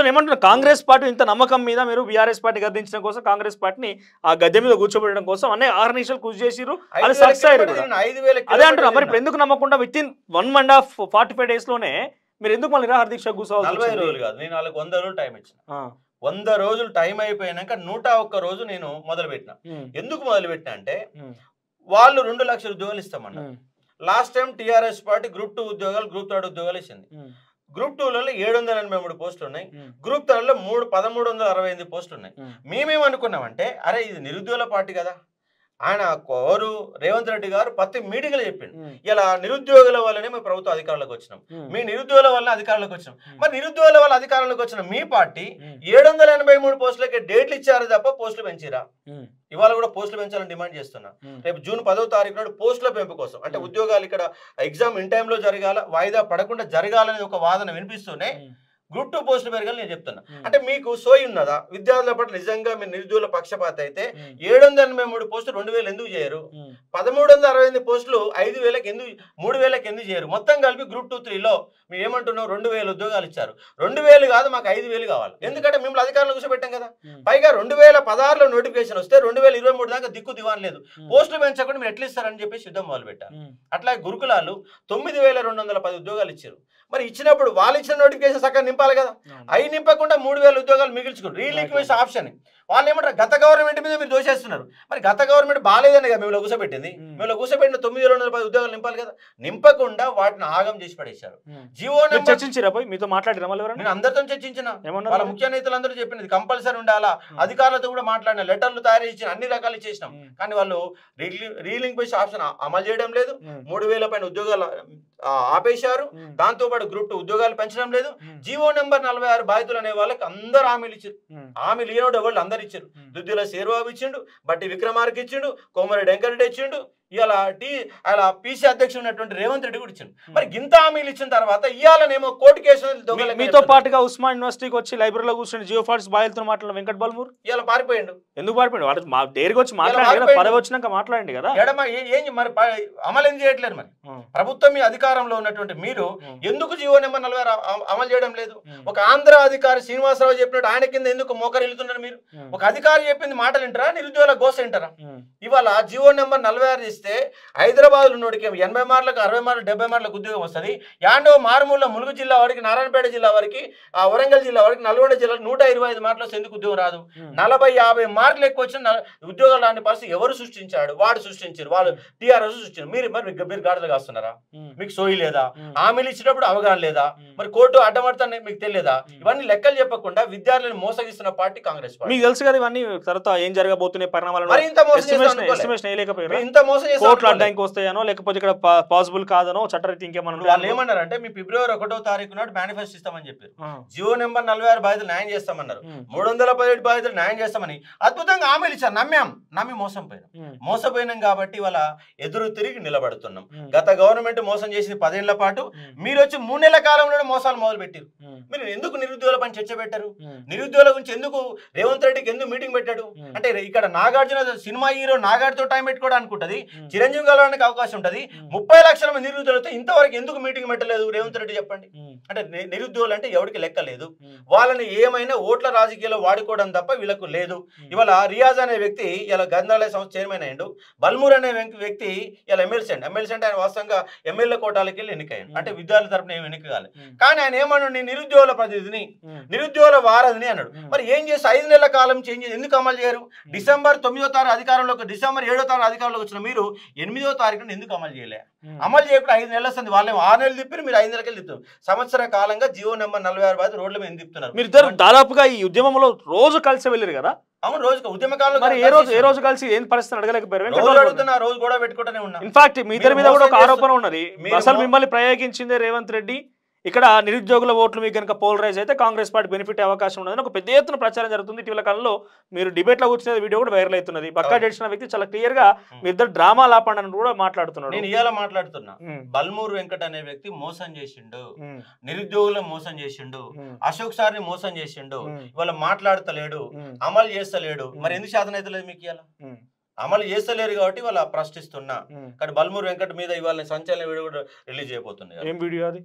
నేను ఏమంటున్నా కాంగ్రెస్ పార్టీ ఇంత నమ్మకం మీద మీరు బీఆర్ఎస్ పార్టీ గద్దించడం కోసం కాంగ్రెస్ పార్టీని ఆ గద్దె మీద కూర్చోబెట్టడం కోసం అనే ఆరు నిమిషాలు కృషి చేసిరు ఐదు అది వేల సక్సెస్ అయ్యారు కిలోమీటర్లు కూడా. తిరిగిన, ఐదు వేల అదే కిలోమీటర్లు అంటున్నా మరి ఇప్పుడు తిరిగిన. ఎందుకు నమ్మకుండా with in one and half forty five days లోనే మీరు ఎందుకు మళ్ళీ నిరాహార దీక్ష కూర్చోవాల్సి నలభై వచ్చింది? రోజులు కాదు నేను వాళ్ళకి వంద రోజులు టైం ఇచ్చిన ఆ, వంద రోజులు టైం అయిపోయినాక నూట ఒక్క రోజు నేను మొదలు పెట్టిన ఉమ్, ఎందుకు మొదలు పెట్టిన అంటే ఉమ్, వాళ్ళు రెండు లక్షల ఉద్యోగాలు ఇస్తామన్నారు ఉమ్, last time TRS party group two ఉద్యోగాలు గ్రూప్ థర్డ్ ఉద్యోగాలు ఇచ్చింది ఉమ్, గ్రూప్ టూలలో ఏడు వందల ఎనభై మూడు పోస్టులు ఉన్నాయి ఉమ్, గ్రూప్ థర్డ్లో మూడు పదమూడు వందల అరవై ఎనిమిది పోస్టులు ఉన్నాయి ఉమ్, మేమేమనుకున్నామంటే అరే ఇది నిరుద్యోగుల పార్టీ కదా ఆయన కోరు రేవంత్ రెడ్డి గారు ప్రతి మీటింగ్లో చెప్పిండు ఉమ్, ఇలా నిరుద్యోగుల వల్లనే మేము ప్రభుత్వ అధికారంలోకి వచ్చినాం ఉమ్, మీ నిరుద్యోగుల వల్ల అధికారంలోకి వచ్చినాం మరి నిరుద్యోగుల వల్ల అధికారంలోకి వచ్చిన మీ పార్టీ ఉమ్, ఏడు వందల ఎనభై మూడు పోస్టులకి డేట్లు ఇచ్చారు తప్ప పోస్టులు పెంచిరా ఉమ్, ఇవాళ కూడా పోస్టులు పెంచాలని డిమాండ్ చేస్తున్నా ఉమ్, రేపు జూన్ పదో తారీఖు నాడు పోస్టుల పెంపు కోసం అంటే Hmm. ఉద్యోగాలు ఇక్కడ ఎగ్జామ్ ఇన్ టైంలో జరగాల వాయిదా పడకుండా జరగాలనే ఒక వాదన వినిపిస్తూనే ఉమ్, గ్రూప్ టూ పోస్టులు పెరగాలని నేను చెప్తున్నా ఉమ్, అంటే మీకు సోయి ఉన్నదా విద్యార్థుల పట్ల నిజంగా మీరు నిరుద్యోగుల పక్షపాత అయితే ఉమ్, ఏడు వందల ఎనభై మూడు పోస్టులు రెండు వేలు ఎందుకు చేయరు ఉమ్, పదమూడు వందల అరవై ఎనిమిది పోస్టులు ఐదు వేలకు ఎందుకు మూడు వేలకు ఎందుకు చేయరు మొత్తం కలిపి గ్రూప్ టూ త్రీలో మీరు ఏమంటున్నావు రెండు వేల ఉద్యోగాలు ఇచ్చారు రెండు వేలు కాదు మాకు ఐదు వేలు కావాలి ఎందుకంటే మిమ్మల్ని అధికారంలో కూర్చోబెట్టాం కదా ఉమ్, పైగా రెండు వేల పదహారులో నోటిఫికేషన్ వస్తే రెండు వేల ఇరవై మూడు దాకా దిక్కు దివాన్ లేదు ఉమ్, పోస్టులు పెంచకుండా మీరు ఎట్లా ఇస్తారని చెప్పేసి యుద్ధం మొదలు పెట్టారు ఉమ్, అట్లా గురుకులాలు తొమ్మిది వేల రెండు వందల పది ఉద్యోగాలు ఇచ్చారు మరి ఇచ్చినప్పుడు వాళ్ళు ఇచ్చిన నోటిఫికేషన్ చక్కగా నింపాలి కదా అవును. అవి నింపకుండా మూడు వేల ఉద్యోగాలు మిగిల్చుకున్నారు రీలిక్వేషన్ ఆప్షన్ వాళ్ళు ఏమంటారు గత గవర్నమెంట్ మీద మీరు దోషేస్తున్నారు మరి గత గవర్నమెంట్ బాగాలేదని కదా మేము కూర్చోబెట్టింది Hmm. మేము కూర్చోబెట్టిన తొమ్మిది వేల వందల పది ఉద్యోగాలు నింపాలి కదా నింపకుండా వాటిని ఆగం చేసి పడేశారు ఉమ్. జియో మీరు నెంబర్ చర్చించిరా పోయి మీతో మాట్లాడిరా మళ్ళీ ఎవరైనా నేను అందరితో చర్చించిన వాళ్ళ ఏమన్నారు ముఖ్య నేతలందరూ చెప్పినది కంపల్సరీ ఉండాలా Hmm. అధికారులతో కూడా మాట్లాడిన లెటర్లు తయారు చేసిన అన్ని రకాలు చేసినాం ఉమ్, కానీ వాళ్ళు రీలింక్వేషన్ ఆప్షన్ అమలు చేయడం లేదు ఉమ్, మూడు వేల పైన ఉద్యోగాలు ఆ, ఆపేశారు ఉమ్, దాంతో పాటు గ్రూప్ టూ ఉద్యోగాలు పెంచడం లేదు ఉమ్, జీవో నెంబర్ నలభై ఆరు బాధితులు అనే వాళ్ళకి అందరు హామీలు ఇచ్చారు ఉమ్, హామీలు ఇవ్వడం వాళ్ళు అందరు ఇచ్చారు ఉమ్. దుద్దిల శేర్బాబు ఇచ్చిండు బట్టి విక్రమార్క ఇచ్చిండు కోమరెడ్డి వెంకరెడ్డి ఇచ్చిండు ఇవాళ టీ అలా పీసీ అధ్యక్షుడు ఉన్నటువంటి రేవంత్ రెడ్డి కూడా ఇచ్చిండు మరి గింత హామీలు ఇచ్చిన తర్వాత ఇవాళనేమో కోర్టు కేసు మీ- మీతో పాటుగా ఉస్మాన్ యూనివర్సిటీకి వచ్చి లైబ్రరీలో కూర్చొని జియో ఫార్ట్స్ బాధితులు మాట్లాడిన వెంకట్ బల్మూర్ ఇవాళ పారిపోయిండు ఎందుకు పారిపోయింది వాడు మా డేరికి వచ్చి మాట్లాడండి కదా పారిపోయిండు. పదవి వచ్చినాక మాట్లాడండి కదా ఎడమ ఏ- ఏం మరి ప- అమలు ఎందుకు చేయట్లేదు మరి ఉమ్, ప్రభుత్వం మీ అధికారంలో ఉన్నటువంటి మీరు ఉమ్, ఎందుకు జీవో నెంబర్ నలభై ఆరు అమ- అమలు చేయడం లేదు ఉమ్, ఒక ఆంధ్ర అధికారి శ్రీనివాసరావు చెప్పినట్టు ఆయన కింద ఎందుకు మోకరిల్లుతున్నారు మీరు ఉమ్, ఒక అధికారి చెప్పింది మాటలు వింటారా నిరుద్యోగుల గోస వింటారా ఉమ్, ఇవాళ జియో నెంబర్ నలభై ఆరు ఇస్తే హైదరాబాద్ ఉన్నోడికి ఎనభై మార్లకు అరవై మార్లు డెబ్బై మార్లకు ఉద్యోగం వస్తుంది యాండో మారుమూల ములుగు జిల్లా వారికి నారాయణపేట జిల్లా వారికి ఆ వరంగల్ జిల్లా వారికి నల్గొండ జిల్లా నూట ఇరవై ఐదు మార్కులు వస్తే ఎందుకు ఉద్యోగం రాదు ఉమ్, నలభై యాభై మార్కులు ఎక్కువ వచ్చిన నల- ఉద్యోగాలు రాని పరిస్థితి ఎవరు సృష్టించాడు వాడు సృష్టించారు వాళ్ళు టీఆర్ఎస్ సృష్టించారు మీరు మరి మీకు- మీరు గాడులు కాస్తున్నారా ఉమ్, మీకు సోయి లేదా ఉమ్, హామీలు ఇచ్చినప్పుడు అవగాహన లేదా ఉమ్. మరి కోర్టు అడ్డమడతానే మీకు తెలియదా ఉమ్. ఇవన్నీ లెక్కలు చెప్పకుండా విద్యార్థులను మోసగిస్తున్న పార్టీ కాంగ్రెస్ పార్టీ మీకు తెలుసు కదా ఇవన్నీ తర్వాత ఏం జరగబోతున్నాయి పరిణామాలు మరి ఇంత మోసం చేస్తాం ఎస్టిమేషన్ అనుకోలే. ఎస్టిమేషన్ వేయలేకపోయారా మేము ఇంత మోసం చేస్తాం కోర్టులు అనుకోలే. అడ్డానికి వస్తాయనో లేకపోతే ఇక్కడ పాసిబుల్ కాదనో చట్టరీతి ఇంకేమన్నా ఇప్పుడు వాళ్ళు ఉంటాయనో? ఏమన్నారంటే మీ ఫిబ్రవరి ఒకటో తారీఖు నాడు మేనిఫెస్టో ఇస్తామని చెప్పారు ఆ, జియో నెంబర్ నలభై ఆరు బాధితులు న్యాయం చేస్తామన్నారు ఉమ్, మూడు వందల పదిహేడు బాధితులు న్యాయం చేస్తామని అద్భుతంగా హామీలు ఇచ్చారు నమ్మాం నమ్మి మోసం పోయినాం ఉమ్, మోసపోయినాం కాబట్టి వాళ్ళ ఎదురు తిరిగి నిలబడుతున్నాం ఉమ్, గత గవర్నమెంట్ మోసం చేసింది పదేళ్ల పాటు ఉమ్, మీరు వచ్చి మూడు నెలల కాలంలోనే మోసాలు మొదలు పెట్టారు ఉమ్, మీరు ఎందుకు నిరుద్యోగుల పని చర్చ పెట్టారు ఉమ్, నిరుద్యోగుల గురించి ఎందుకు రేవంత్ రెడ్డికి ఎందుకు మీటింగ్ పెట్టాడు ఉమ్, అంటే ఇక్కడ నాగార్జున సినిమా హీరో నాగార్జుతో టైం పెట్టుకోవడానికి అనుకుంటది ఉమ్, చిరంజీవి కలవడానికి అవకాశం ఉంటది ఉమ్, ముప్పై లక్షల మంది నిరుద్యోగులతో ఇంతవరకు ఎందుకు మీటింగ్ పెట్టలేదు రేవంత్ రెడ్డి చెప్పండి ఉమ్, అంటే ని- నిరుద్యోగులు అంటే ఎవరికి లెక్క లేదు ఉమ్, వాళ్ళని ఏమైనా ఓట్ల రాజకీయాల్లో వాడుకోవడం తప్ప వీళ్ళకు లేదు ఇవాళ రియాజ్ అనే వ్యక్తి ఇలా గంధాలయ సంస్థ చైర్మన్ అయ్యిండు బల్మూర్ అనే వ్యక్తి- వ్యక్తి ఇలా ఎమ్మెల్సీ అండి ఎమ్మెల్సీ అంటే ఆయన వాస్తవంగా ఎమ్మెల్యే కోటాలకి వెళ్ళి ఎన్నికయ్యాడు అంటే విద్యార్థుల తరపున ఏమి ఎన్నిక కాలేదు ఉమ్, కానీ ఆయన ఏమన్నాడు నేను నిరుద్యోగుల ప్రతినిధిని ఉమ్, నిరుద్యోగుల వారధిని అన్నాడు ఉమ్. మరి ఏం చేసి ఐదు నెలల కాలం చేంజ్ చేసి ఎందుకు అమలు చేయరు డిసెంబర్ తొమ్మిదో తారీఖు అధికారంలోకి డిసెంబర్ ఏడో తారీఖు అధికారంలోకి వచ్చిన మీరు ఎనిమిదో తారీఖున ఎందుకు అమలు చేయలే ఉమ్. అమలు చేయకుండా ఐదు నెలలు వస్తుంది వాళ్ళేమో ఆరు నెలలు తిప్పారు మీరు ఐదు నెలలకి తిప్పుతారు సంవత్సర కాలంగా జియో నెంబర్ నలభై ఆరు బాధ రోడ్ల మీద తిప్పుతున్నారు మీరు ఇద్దరు దాదాపుగా ఈ ఉద్యమంలో రోజు కలిసి వెళ్ళారు కదా అవును రోజు ఉద్యమకాలంలో మరి ఏ రోజు ఏ రోజు కలిసి ఏం పరిస్థితి అడగలేకపోయారు వెంకట్ రోజు బాబు గారు? అడుగుతున్నా రోజు కూడా పెట్టుకుంటూనే ఉన్నా ఇన్ఫాక్ట్ మీ ఇద్దరి మీద మీరు కూడా ఒక మోసం ఆరోపణ ఉన్నది మీరు అసలు మో- మిమ్మల్ని ప్రయోగించిందే రేవంత్ రెడ్డి ఇక్కడ నిరుద్యోగుల ఓట్లు మీకు కనుక పోలరైజ్ అయితే కాంగ్రెస్ పార్టీ బెనిఫిట్ అవకాశం ఉన్నదని ఒక పెద్ద ఎత్తున ప్రచారం జరుగుతుంది ఇటీవల కాలంలో మీరు డిబేట్ లో కూర్చునే వీడియో కూడా వైరల్ అవుతున్నది పక్కా అవును. చేసిన వ్యక్తి చాలా క్లియర్ గా మీ ఇద్దరు డ్రామా లాపండి అని కూడా మాట్లాడుతున్నాడు నేను ఇవాళ మాట్లాడుతున్నా ఉమ్, బల్మూరు వెంకట్ అనే వ్యక్తి మోసం చేసిండు ఉమ్, నిరుద్యోగులను మోసం చేసిండు ఉమ్, అశోక్ సార్ని మోసం చేసిండు ఉమ్, ఇవాళ మాట్లాడతలేడు ఉమ్, అమలు చేస్తలేడు ఉమ్. మరి ఎందుకు శాతం అయితే మీకు ఇవాళ ఉమ్, అమలు చేస్తలేరు కాబట్టి వాళ్ళ ప్రశ్నిస్తున్నా ఉమ్. కానీ బల్మూరు వెంకట్ మీద ఇవాళ సంచలన వీడియో కూడా రిలీజ్ అయిపోతుంది ఏం వీడియో అది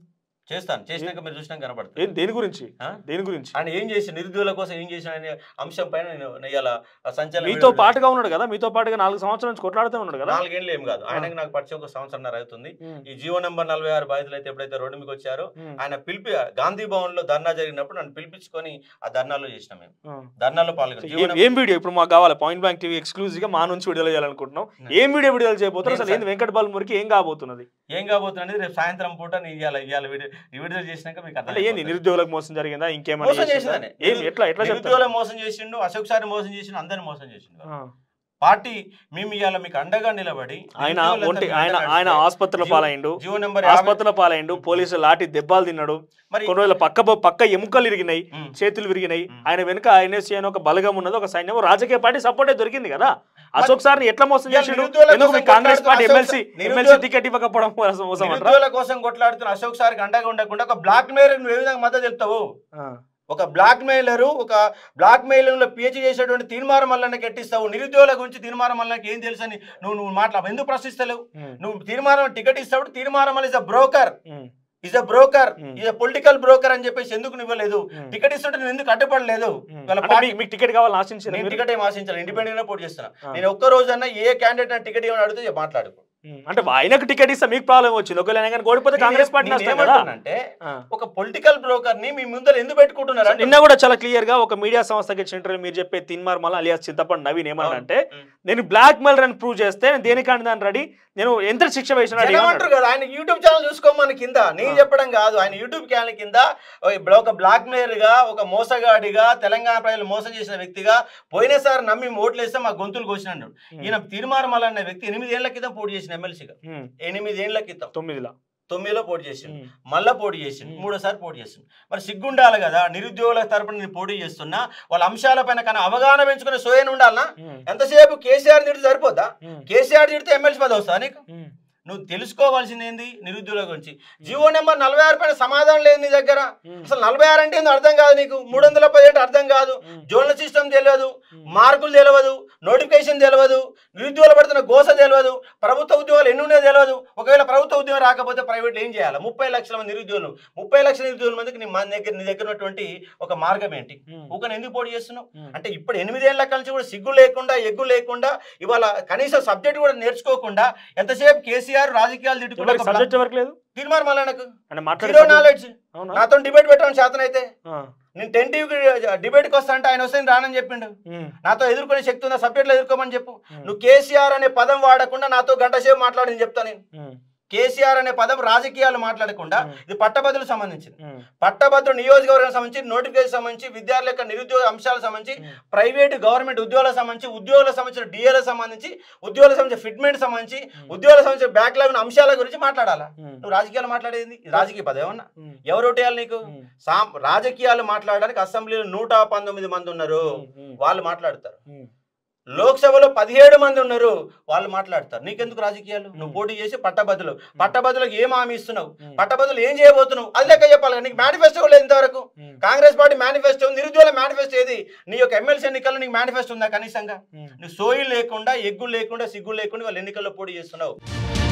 చేస్తాను చేసినాక మీరు చూసినాక కనబడుతుంది ఏం దేని గురించి ఆ? దేని గురించి ఆయన ఏం చేసి నిరుద్యోగుల కోసం ఏం చేసిన అనే అంశం పైన నేను ఇలా సంచలన మీతో వీడియో పాటుగా ఉన్నాడు కదా మీతో పాటుగా నాలుగు సంవత్సరాల నుంచి కొట్లాడుతూ ఉన్నాడు కదా నాలుగేళ్ళు ఏం కాదు ఆయనకు నాకు పరిచయం ఒక సంవత్సరంన్నర అవుతుంది ఉమ్, ఈ జీవో నెంబర్ నలభై ఆరు బాధితులు అయితే ఎప్పుడైతే రోడ్డు మీకు వచ్చారో ఉమ్, ఆయన పిలిపి గాంధీ భవన్ లో ధర్నా జరిగినప్పుడు నన్ను పిలిపించుకొని ఆ ధర్నాలో చేసినాం మేము ఉమ్. ధర్నాలో పాల్గొని జీవో ఏం- ఏం వీడియో ఇప్పుడు మాకు కావాలి పాయింట్ బ్యాంక్ టీవీ ఎక్స్క్లూజివ్ గా మా నుంచి విడుదల చేయాలనుకుంటున్నాం ఏం వీడియో విడుదల చేయబోతున్నారు అసలు నేను ఏంది వెంకట బాలమురికి ఏం కాబోతున్నది ఏం కాబోతుంది అనేది రేపు సాయంత్రం పూట నేను ఇవాళ ఇవాళ వీడియో ఈ వీడియో చేసినాక మీకు అంటే ఏంది అర్థం నిరుద్యోగులకు మోసం జరిగిందా ఇంకేమైనా మోసం చేసిందా? చేసిందనే. ఏం ఎట్లా ఎట్లా చెప్తారు నిరుద్యోగుల మోసం చేసిండు అశోక్ సారి మోసం చేసిండు అందరిని మోసం చేసిండు ఆ. పార్టీ మేము ఇవాళ మీకు అండగా నిలబడి ఆయన నిరుద్యోగులంతా ఒంటి మీ ఆయన వెంట ఆయన నడిస్తే ఆసుపత్రిలో జీవ- పాలైండు జీవో నెంబర్ యాభై- ఆసుపత్రిలో పాలైండు పోలీసులు లాఠీ దెబ్బలు తిన్నాడు మరి కొన్ని రోజుల పక్క పక్క ఎముకలు ఇరిగినాయి ఉమ్. చేతులు విరిగినాయి ఉమ్. ఆయన వెనుక ఎన్ఎస్సీ అని ఒక బలగం ఉన్నది ఒక సైన్యం రాజకీయ పార్టీ సపోర్టే దొరికింది కదా అశోక్ సార్ని ఎట్లా మోసం ఇవాళ చేసిండు నిరుద్యోగుల ఎందుకు మీ కోసం కాంగ్రెస్ పార్టీ కొట్లాడుతున్న ఎమ్మెల్సీ అశోక్ ఎమ్మెల్సీ నిరుద్యోగ- టికెట్ ఇవ్వకపోవడం కోసం మోసం అంటారా? నిరుద్యోగుల కోసం కొట్లాడుతున్న అశోక్ సార్కి అండగా ఉండకుండా ఒక బ్లాక్ మెయిల్ నువ్వు ఏ విధంగా మద్దతు తెలుపుతావు ఆ. ఒక బ్లాక్ మెయిలరు ఒక బ్లాక్ మెయిలింగ్ లో పిహెచ్ చేసేటువంటి తీర్మానం మల్లన్నకి ఎట్టిస్తావు నిరుద్యోగుల గురించి తీర్మానం మల్లన్నకి ఏం తెలుసని నువ్వు నువ్వు మాట్లా ఎందుకు ప్రశ్నిస్తలేవు ఉమ్. నువ్వు తీర్మానం టికెట్ ఇస్తావు తీర్మానం మళ్ళీ is a broker um. Is a broker Hmm. Is a political broker అని చెప్పేసి ఎందుకు నువ్వు ఇవ్వలేదు Hmm. టికెట్ ఇస్తుంటే నువ్వు ఎందుకు అడ్డుపడలేదు ఉమ్. వాళ్ళ అంటే పార్టీ మీకు- మీకు టికెట్ కావాలని ఆశించారు నేను మీరు? టికెట్ ఏం ఆశించాను ఇండిపెండెంట్ గా పోటీ చేస్తున్నా ఆ. నేను ఒక్క రోజన్నా ఏ క్యాండిడేట్ నా టికెట్ ఏమని అడిగితే మాట్లాడుకో ఉమ్. అంటే ఆయనకు టికెట్ ఇస్తే మీకు ప్రాబ్లం వచ్చింది ఒకవేళ ఆయన కానీ ఓడిపోతే కాంగ్రెస్ పార్టీ నష్టం కదా అంటే ఆ. ఒక పొలిటికల్ బ్రోకర్ ని మీ ముందర ఎందుకు పెట్టుకుంటున్నారు అంటే నిన్న కూడా చాలా క్లియర్ గా ఒక మీడియా సంస్థకి ఇచ్చిన ఇంటర్వ్యూ మీరు చెప్పే తిన్మార్ మళ్ళీ అలియాస్ చింతపండు నవీన్ ఏమన్నా అంటే ఉమ్. నేను బ్లాక్ మెయిల్ అని ప్రూవ్ చేస్తే నేను దేనికంటే దాన్ని రెడీ నేను ఎంత శిక్ష వేసిన రెడీ జనం అంటారు కదా ఆయన యూట్యూబ్ ఛానల్ చూసుకోమని కింద నేను చెప్పడం కాదు ఆయన యూట్యూబ్ ఛానల్ కింద ఒక- ఒక బ్లాక్ మెయిల్ గా ఒక మోసగాడిగా తెలంగాణ ప్రజలు మోసం చేసిన వ్యక్తిగా పోయినసారి నమ్మి ఓట్లు వేస్తే మా గొంతులు కోసినాడు ఈయన తీర్మానం అనే వ్యక్తి ఎనిమిది ఏళ్ల క్రితం పోటీ చేసిన ఎమ్మెల్సీగా ఎనిమిది ఏళ్ల క్రితం తొమ్మిదిలా తొమ్మిదిలో పోటీ చేసిండు ఉమ్. మళ్ళా పోటీ చేసిండు ఉమ్. మూడోసారి పోటీ చేసిండు మరి సిగ్గుండాలి కదా నిరుద్యోగుల తరపున నేను పోటీ చేస్తున్నా వాళ్ళ అంశాలపైన కానీ అవగాహన పెంచుకునే సోయన్ ఉండాలనా ఉమ్. ఎంతసేపు కేసీఆర్ తిడితే సరిపోద్దా ఉమ్. కేసీఆర్ తిడితే ఎమ్మెల్సీ పదవి వస్తా నీకు ఉమ్. నువ్వు తెలుసుకోవాల్సింది ఏంది నిరుద్యోగుల గురించి జీవో నెంబర్ నలభై ఆరు పైన సమాధానం లేదు నీ దగ్గర ఉమ్. అసలు నలభై ఆరు అంటే ఏందో అర్థం కాదు నీకు మూడు వందల పదిహేడు అర్థం కాదు ఉమ్. జోనల్ సిస్టమ్ తెలియదు ఉమ్. మార్కులు తెలియదు నోటిఫికేషన్ తెలియదు నిరుద్యోగులు పడుతున్న గోస తెలియదు ప్రభుత్వ ఉద్యోగాలు ఎన్ని ఉన్నాయో తెలియదు ఒకవేళ ప్రభుత్వ ఉద్యోగం రాకపోతే ప్రైవేట్ ఏం చేయాలి ముప్పై లక్షల మంది నిరుద్యోగులు ముప్పై లక్షల నిరుద్యోగుల మందికి నీ మన దగ్గర నీ దగ్గర ఉన్నటువంటి ఒక మార్గం ఏంటి ఉమ్. ఊకని ఎందుకు పోటీ చేస్తున్నావు ఉమ్. అంటే ఇప్పుడు ఎనిమిదేళ్ల నుంచి కూడా సిగ్గు లేకుండా ఎగ్గు లేకుండా ఇవాళ కనీసం సబ్జెక్ట్ కూడా నేర్చుకోకుండా ఎంతసేపు కేసీఆర్ రాజకీయాలు తిట్టుకుంటే ఎవరికి సబ్జెక్ట్ ఎవరికి లేదు తీర్మానం మళ్ళీ అంటే మాట్లాడే జీరో subject- నాలెడ్జ్ అవునా నాతో డిబేట్ పెట్టడం చేతనైతే ఆ. నేను టెన్ టీవీకి డిబేట్కి వస్తా అంటే ఆయన వస్తే నేను రానని చెప్పిండు ఉమ్. నాతో ఎదుర్కొనే శక్తి ఉందా సబ్జెక్ట్లో ఎదుర్కోమని చెప్పు ఉమ్. నువ్వు కేసీఆర్ అనే పదం వాడకుండా నాతో గంట సేపు మాట్లాడి నేను చెప్తా నేను ఉమ్. కేసీఆర్ అనే పదం రాజకీయాలు మాట్లాడకుండా ఉమ్. ఇది పట్టభద్రులకు సంబంధించింది ఉమ్. పట్టభద్రుల నియోజకవర్గానికి సంబంధించి నోటిఫికేషన్ సంబంధించి విద్యార్థుల యొక్క నిరుద్యోగ అంశాలకు సంబంధించి ఉమ్. ప్రైవేట్ గవర్నమెంట్ ఉద్యోగాలకు సంబంధించి ఉద్యోగులకు సంబంధించిన డిఏలకు సంబంధించి ఉద్యోగులకు సంబంధించిన ఫిట్మెంట్ సంబంధించి ఉద్యోగులకు సంబంధించిన బ్యాక్లాగ్ అంశాల గురించి మాట్లాడాలా ఉమ్. నువ్వు రాజకీయాలు మాట్లాడేది ఇది రాజకీయ పదం ఏమన్నా ఉమ్. ఎవరు ఓటేయాలి నీకు ఉమ్. సాం రాజకీయాలు మాట్లాడడానికి అసెంబ్లీలో నూట పంతొమ్మిది మంది ఉన్నారు ఉమ్. వాళ్ళు మాట్లాడతారు ఉమ్. లోక్సభలో పదిహేడు మంది ఉన్నారు వాళ్ళు మాట్లాడతారు నీకెందుకు రాజకీయాలు నువ్వు పోటీ చేసి పట్టభద్రులు పట్టభద్రులకు ఏం హామీ ఇస్తున్నావు ఉమ్. పట్టభద్రులు ఏం చేయబోతున్నావు అది లెక్క చెప్పాలి కదా. నీకు మేనిఫెస్టో లేదు ఇంతవరకు ఉమ్. కాంగ్రెస్ పార్టీ మేనిఫెస్టో నిరుద్యోగుల మేనిఫెస్టో ఏది నీ యొక్క ఎమ్మెల్సీ ఎన్నికల్లో నీకు మేనిఫెస్టో ఉందా కనీసంగా ఉమ్. నువ్వు సోయి లేకుండా ఎగ్గు లేకుండా సిగ్గు లేకుండా వాళ్ళు ఎన్నికల్లో పోటీ చేస్తున్నావు